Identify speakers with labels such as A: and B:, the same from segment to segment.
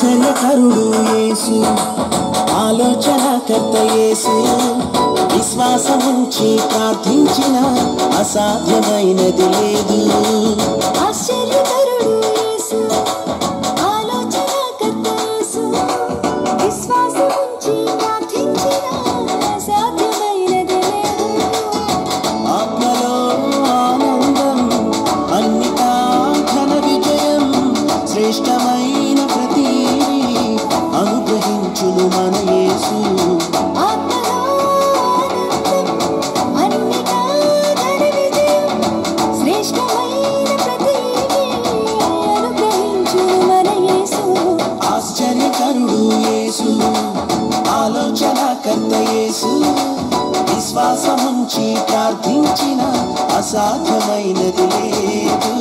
A: ఆశ్చర్యకరుడు యేసు ఆలోచనకర్త యేసు విశ్వాసముంచి ప్రార్థించిన అసాధ్యమైనది లేదు
B: ఆశ్చర్యకరుడు యేసు ఆలోచనకర్త యేసు విశ్వాసముంచి ప్రార్థించిన సాధ్యమైనది లేదు
A: ఆత్మలో ఆనందం అన్నిటా ఘన విజయం శ్రేష్టమైన ప్రతీది అనుగ్రహించును మన యేసు
B: ఆత్మలో ఆనందం అన్నిటా ఘన విజయం శ్రేష్టమైన ప్రతీది అనుగ్రహించును మన యేసు
A: ఆశ్చర్యకరుడు యేసు ఆలోచనకర్త యేసు విశ్వాసముంచి ప్రార్థించిన అసాధ్యమైనది లేదు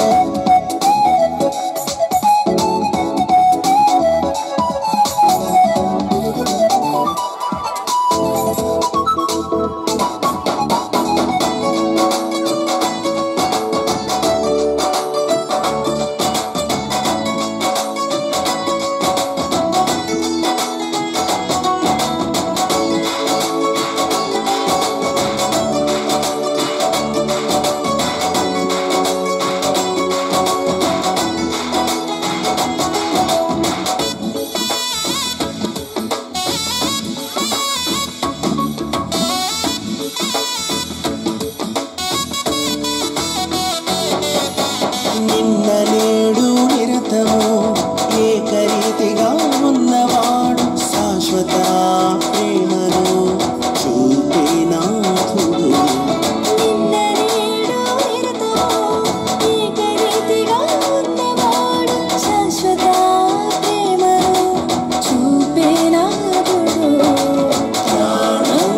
A: నిన్న నేడు నిరతము ఏకరీతిగా ఉన్నవాడు శాశ్వత ప్రేమను చూపే నాథుడు
B: నిన్న నేడు నిరతము ఏకరీతిగా ఉన్నవాడు శాశ్వత ప్రేమను చూపే నాథుడు
A: ప్రాణం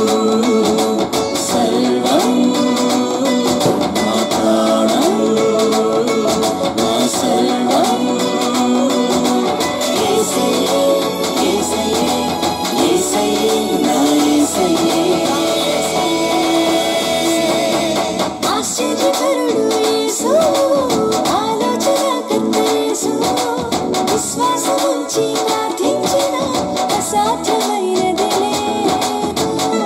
A: సర్వం నా ప్రాణం నా సర్వం యేసయ్యే యేసయ్యే యేసయ్యే నా యేసయ్యే
B: ఆశ్చర్యకరుడు యేసు ఆలోచనకర్త యేసు విశ్వాసముంచి ప్రార్థించిన అసాధ్యమైనది లేదు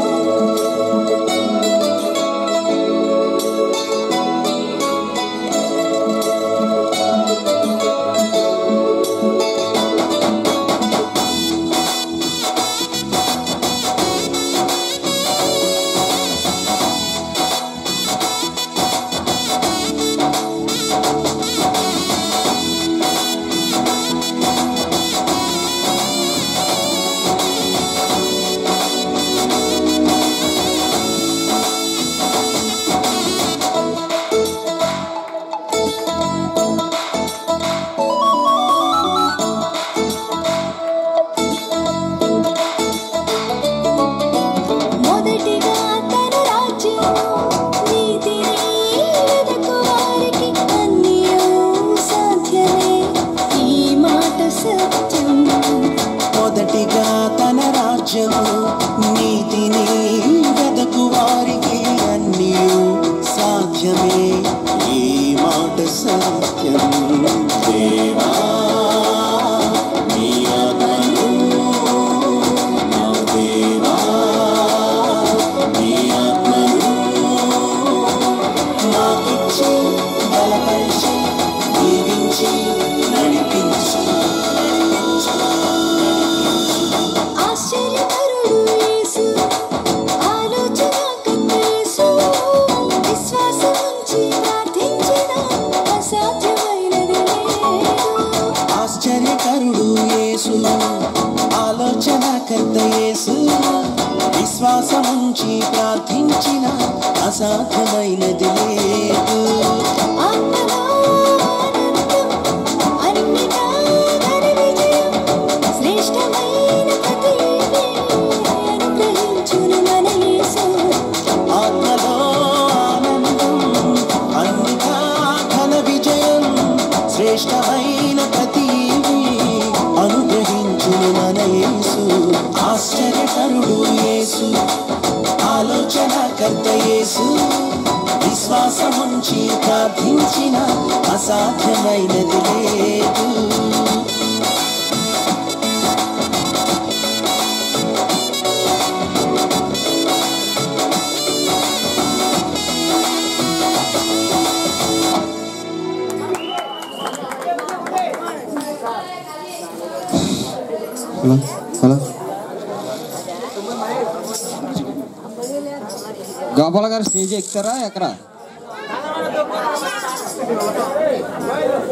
B: మొదటిగా తన రాజ్యం నీతిని వెదకు వారికి అన్నియు సాధ్యమే ఈ మాట సత్యం
A: మొదటిగా తన రాజ్యము నీతిని వెదకు వారికి అన్నీ సాధ్యమే ఈ మాట సత్యం దేవా నీ ఆత్మను నా దేవా నీ ఆత్మను నాకిచ్చి బలపరిచి దీవించి నడిపించి
B: ఆశ్చర్యకరుడు యేసు ఆలోచనకర్త యేసు విశ్వాసముంచి ప్రార్థించిన అసాధ్యమైనది లేదు
A: ఆశ్చర్యకరుడు యేసు ఆలోచనకర్త యేసు విశ్వాసముంచి ప్రార్థించిన అసాధ్యమైనది లేదు
B: ఆత్మలో ఆనందం అన్నిటా ఘన విజయం శ్రేష్టమైన ప్రతీది అనుగ్రహించును మన యేసు
A: ఆత్మలో ఆనందం అన్నిటా ఘన విజయం శ్రేష్టమైన ప్రతీవి అనుగ్రహించును మన యేసు ఆశ్చర్యకరుడు యేసు ఆలోచనకర్త యేసు విశ్వాసముంచి ప్రార్థించిన అసాధ్యమైనది లేదు
C: హలో హలో గోపాల గారు స్టేజ్ ఎక్కుతారా ఎక్కడ